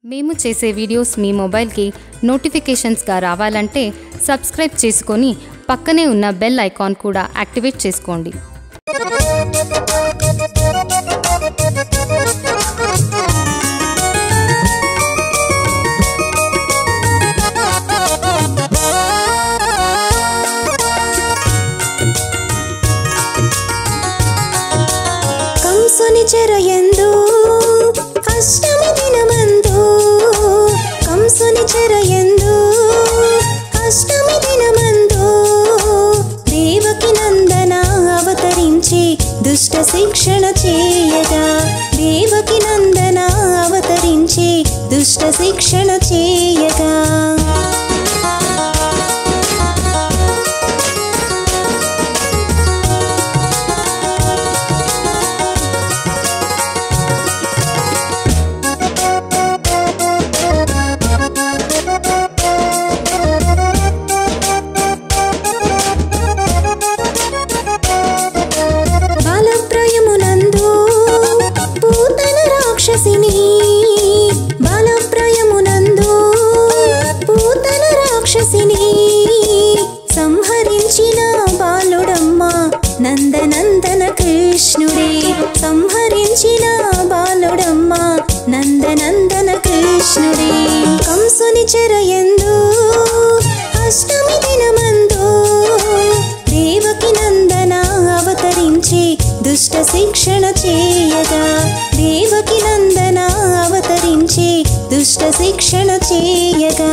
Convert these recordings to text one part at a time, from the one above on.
మేము చేసే వీడియోస్ మీ మొబైల్కి నోటిఫికేషన్స్గా రావాలంటే సబ్స్క్రైబ్ చేసుకొని పక్కనే ఉన్న బెల్ ఐకాన్ కూడా యాక్టివేట్ చేసుకోండి కంసుని చెరయందు అష్టమి దినమందు కంసుని చెరయందు అష్టమి దినమందు దేవకి నందన అవతరించి దుష్ట శిక్షణ చేయగా దేవకి నందన అవతరించి దుష్ట శిక్షణ చేయగా బాలప్రయమునందు పూతన రాక్షసిని బాలప్రయమునందు పూతన రాక్షసిని సంహరించిన బాలుడమ్మ నందనందన కృష్ణుడే సంహరించిన బాలుడమ్మ నందనందన కృష్ణుడే కంసుని చెరయందు అష్టమి దినమందు దేవకి నందన అవతరించి దుష్ట శిక్షణ చేయగా దేవకి నందన అవతరించి దుష్ట శిక్షణ చేయగా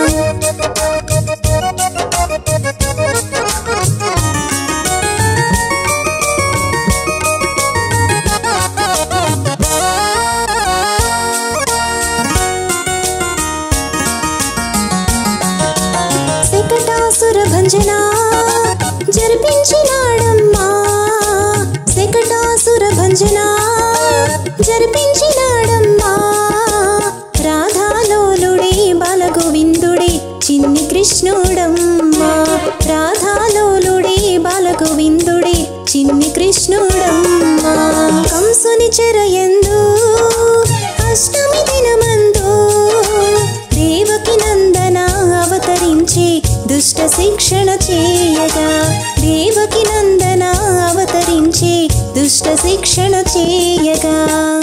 శకటాసుర భంజన జరిపించినాడమ్మా శకటాసుర భంజన జరిపించినాడమ్మా రాధాలోలుడే బాలగోవిందుడే చిన్ని కృష్ణుడమ్మా రాధాలోలుడే బాలగోవిందుడే చిన్ని కృష్ణుడమ్మా కంసుని చెరయందు అష్టమి దినమందు దేవకి నందన అవతరించి దుష్ట శిక్షణ చేయగా దేవకి నందన అవతరించి దుష్ట శిక్షణ చేయగా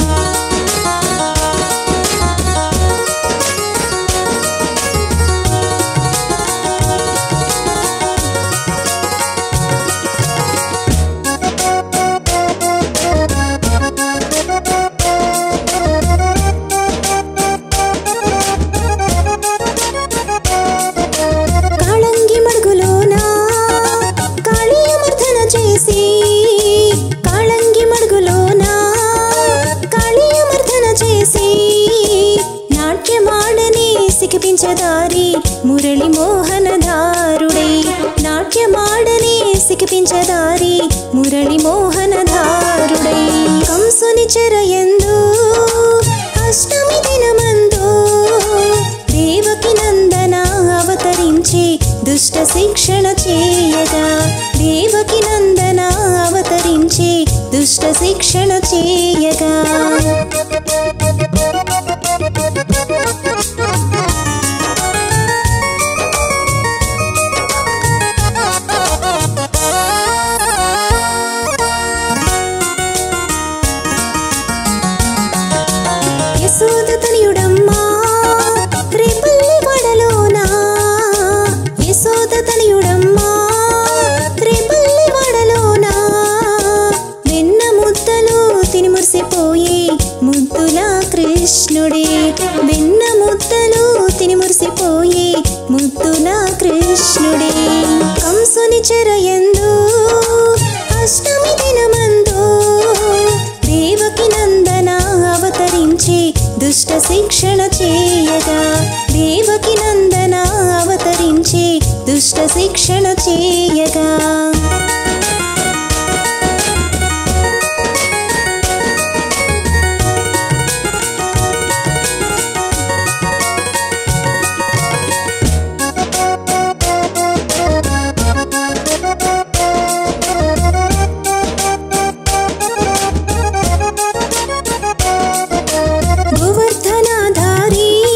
కాళంగి మడుగులోన కాళీయమర్దన చేసి కాళంగి మడుగులోన కాళీయమర్దన చేసి నాట్యమాడని సికిపించదారి మురళి మోహనధారుడై నాట్యమాడని సికిపించదారి మురళి మోహనధారుడై కంసుని చెరయందు అష్టమి దినమందు దేవకి నందన అవతరించి దుష్ట శిక్షణ చేయగా దేవకి నందన అవతరించి దుష్ట శిక్షణ చేయగా యశోద తనయుడమ్మా రేపల్లి వడలోనా యశోద తనయుడమ్మా రేపల్లి వడలోనా వెన్న ముద్దలు తిని మురిసిపోయి ముద్దుల కృష్ణుడే వెన్న ముద్దలు తిని మురిసిపోయి ముద్దుల కృష్ణుడే కంసుని చెరయందు అష్టమి దినమందు దేవకి నందన అవతరించి దుష్ట శిక్షణ చేయగా దేవకి నందన అవతరించి దుష్ట శిక్షణ చేయగా గోవర్ధనాధారి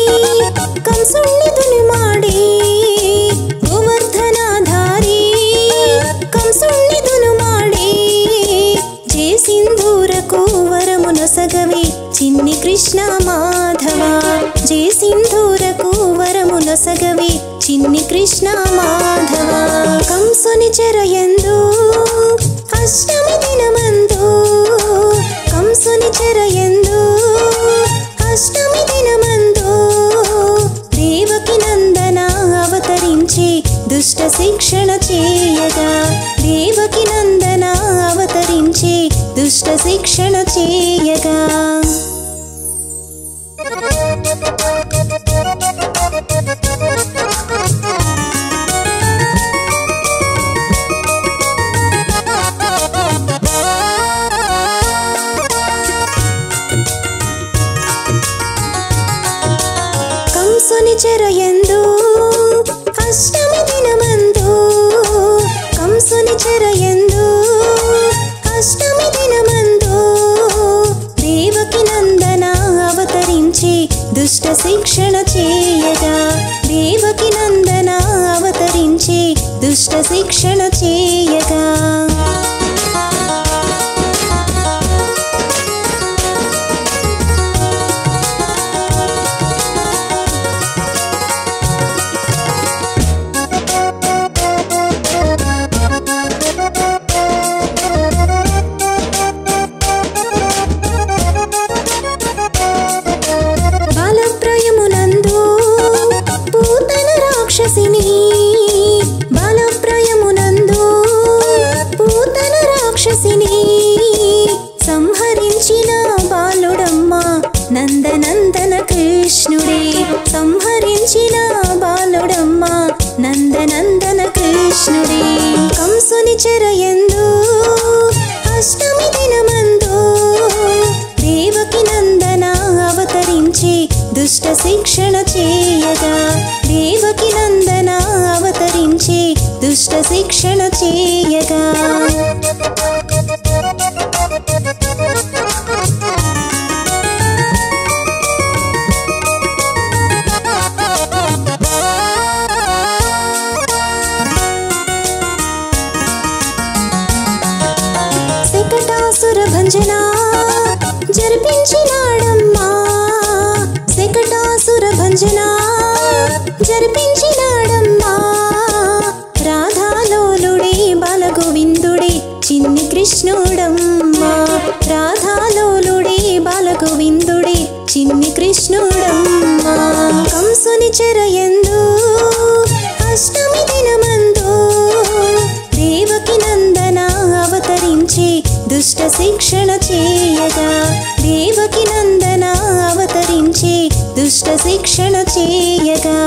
కృష్ణ మాధవ జే సింధూరకు వరములొసగవి చిన్ని కృష్ణ మాధవ కంసుని చెరయందు అష్టమి దినమందు కంసుని చెరయందు అష్టమి దినమందు దేవకి నందన అవతరించి దుష్ట శిక్షణ చేయగా దేవకి నందన అవతరించి దుష్ట శిక్షణ చేయగా కంసుని చెరయందు అష్టమి దినమందు కంసుని చెరయందు అష్టమి దినమందు దేవకి నందన అవతరించి దుష్ట శిక్షణ చేయగా దేవకి నందన అవతరించి దుష్ట శిక్షణ చేయగా బాలప్రయమునందు పూతన రాక్షసిని బాలప్రయమునందు పూతన రాక్షసిని సంహరించిన బాలుడమ్మ నందనందన కృష్ణుడే సంహరించిన బాలుడమ్మ నందనందన కృష్ణుడే కంసుని చెరయందు అష్టమి దినమందు దేవకి నందన అవతరించి దుష్ట శిక్షణ చేయగా దేవకి నందన అవతరించి దుష్ట శిక్షణ చేయగా శకటాసుర భంజన జరిపించినాడమ్మా శకటాసుర భంజన జరిపించినాడమ్మా రాధాలోలుడే బాలగోవిందుడే చిన్ని కృష్ణుడమ్మా రాధాలోలుడే బాలగోవిందుడే చిన్ని కృష్ణుడమ్మా కంసుని చెరయందు అష్టమి దినమందు దేవకి నందన అవతరించి దుష్ట శిక్షణ చేయగా దేవకి నందన అవతరించి దుష్ట శిక్షణ చేయగా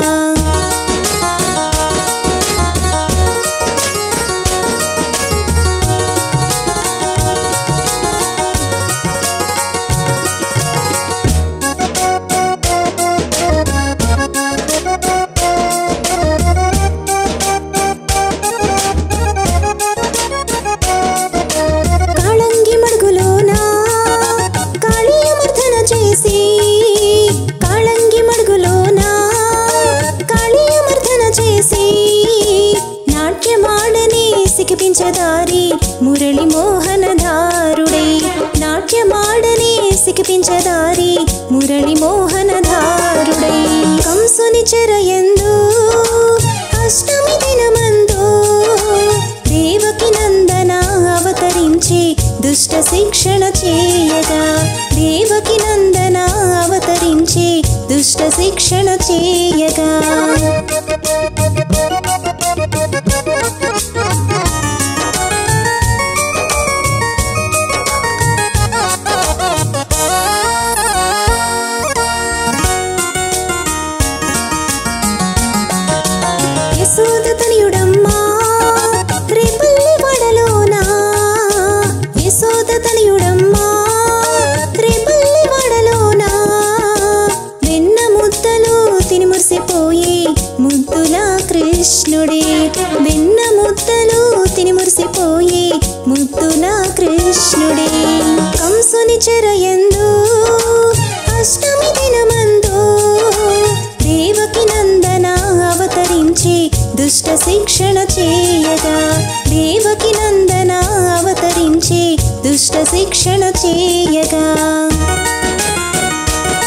కాళంగి మడుగులోన కాళీయమర్దన చేసి కాళంగి మడుగులోన కాళీయమర్దన చేసి నాట్యమాడని సికిపించదారి మురళి మోహనధారుడే నాట్యమాడని సికిపించదారి మురళి మోహనధారుడే కంసుని చెరయందు అష్టమి దినమందు దేవకి నందన అవతరించి దుష్ట శిక్షణ చేయగా దేవకి నందన అవతరించి దుష్ట శిక్షణ చేయగా యశోద తనయుడమ్మా రేపల్లి వడలోనా యశోద తనయుడమ్మా రేపల్లి వడలోనా వెన్న ముద్దలు తిని మురిసిపోయి ముద్దుల కృష్ణుడే వెన్న ముద్దలు తిని మురిసిపోయి ముద్దుల కృష్ణుడే కంసుని చెరయందు అష్టమి దినమందు దేవకి నందన అవతరించి దుష్ట శిక్షణ చేయగా దేవకి నందన అవతరించి దుష్ట శిక్షణ చేయగా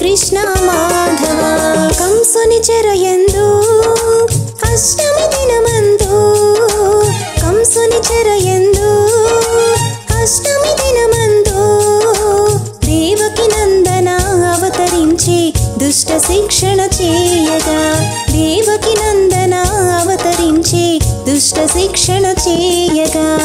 కృష్ణ మాధవ కంసుని చెరయందు అష్టమి దినమందు కంసుని చెరయందు అష్టమి దినమందు దేవకి నందన అవతరించి దుష్ట శిక్షణ చేయగా దేవకి నందన అవతరించి దుష్ట శిక్షణ చేయగా